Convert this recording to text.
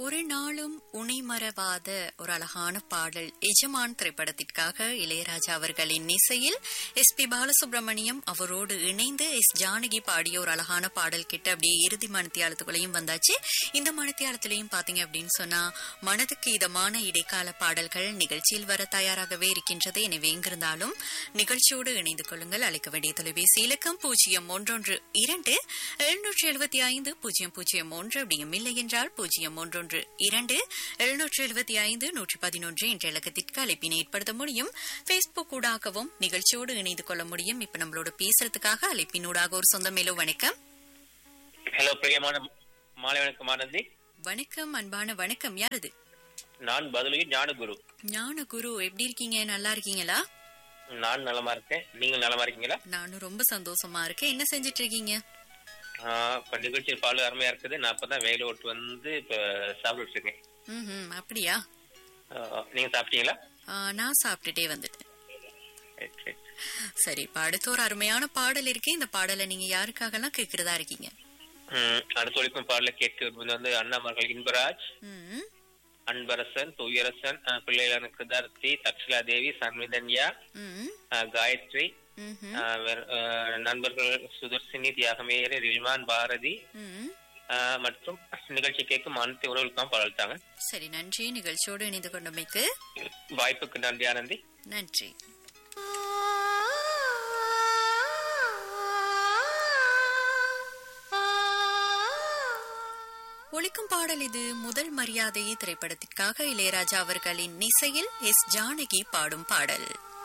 ஒரு நாளும் உனை மறவாத ஒரு அழகான பாடல் எஜமான் திரைப்படத்திற்காக இளையராஜா அவர்களின் இசையில் எஸ் பி பாலசுப்ரமணியம் அவரோடு இணைந்து எஸ் ஜானகி பாடிய ஒரு அழகான பாடல் கிட்ட அப்படியே இறுதி மனத்தியாலத்துக்குள்ளேயும் வந்தாச்சு இந்த மனத்தியாலத்திலையும் பாத்தீங்க அப்படின்னு சொன்னா மனதுக்கு இதமான இடைக்கால பாடல்கள் நிகழ்ச்சியில் வர தயாராகவே இருக்கின்றது எனவே எங்கிருந்தாலும் நிகழ்ச்சியோடு இணைந்து கொள்ளுங்கள் அழைக்க வேண்டிய தொலைபேசி இலக்கம் பூஜ்ஜியம் ஒன்றொன்று இரண்டு எழுநூற்றி எழுபத்தி ஐந்து பூஜ்ஜியம் பூஜ்ஜியம் ஒன்று அப்படியும் இல்லை என்றால் பூஜ்ஜியம் ஒன்றொன்று இரண்டு எழுநூற்றி எழுபத்தி ஐந்து நூற்றி பதினொன்று என்ற இலக்கத்திற்கு அழைப்பினை ஏற்படுத்த முடியும் பேஸ்புக் ஊடாகவும் நிகழ்ச்சியோடு இணைந்து கொள்ள முடியும் இப்ப நம்மளோட பேசுறதுக்காக அழைப்பினூடாக ஒரு சொந்த மேலோ வணக்கம் ஹலோ பிரியமான மாலை வணக்கம் ஆனந்தி வணக்கம் அன்பான வணக்கம் யாரது நான் பதிலுக்கு ஞானகுரு ஞான குரு எப்படி இருக்கீங்க நல்லா இருக்கீங்களா நான் நலமா இருக்கேன் நீங்கள் நலமா இருக்கீங்களா நானும் ரொம்ப சந்தோஷமா இருக்கேன் என்ன செஞ்சிட்டு இருக்கீங்க ஆஹ் இப்ப நிகழ்ச்சி பால் அருமையா இருக்குது நான் இப்பதான் வேலை ஓட்டு வந்து இப்ப சாப்பிட்டு இருக்கேன் ம் அப்படியா ஆஹ் நீங்க சாப்பிட்டீங்களா ஆ, நான் சாப்பிட்டுட்டே வந்துட்டேன் ரைட், ரைட். சரி இப்ப அடுத்த ஒரு அருமையான பாடல் இருக்கு இந்த பாடலை நீங்க யாருக்காகலாம் கேக்குறதா இருக்கீங்க உம், அடுத்த ஒழிக்கும் பாடல கேட்க விரும்புவது வந்து அண்ணாமர்கள் இன்பராஜ் ம் அன்பரசன் துயரசன் ஆஹ் பிள்ளைகளான கிருதார்த்தி தக்ஷிலா தேவி சன்மிதன்யா ம் ஆஹ் காயத்ரி ம்ஹும். ஆஹ் வேற- ஆஹ் நண்பர்கள் சுதர்சினி தியாகமேயர் ரில்மான் பாரதி ம். ஆஹ் மற்றும் நிகழ்ச்சி கேட்கும் அனைத்து உறவுகளுக்கும் பாடல்தாங்க சரி நன்றி நிகழ்ச்சியோடு இணைந்து கொண்டமைக்கு வாய்ப்புக்கு நன்றி ஆனந்தி நன்றி ஒழிக்கும் பாடல் இது முதல் மரியாதை திரைப்படத்திற்காக இளையராஜா அவர்களின் இசையில் எஸ் ஜானகி பாடும் பாடல்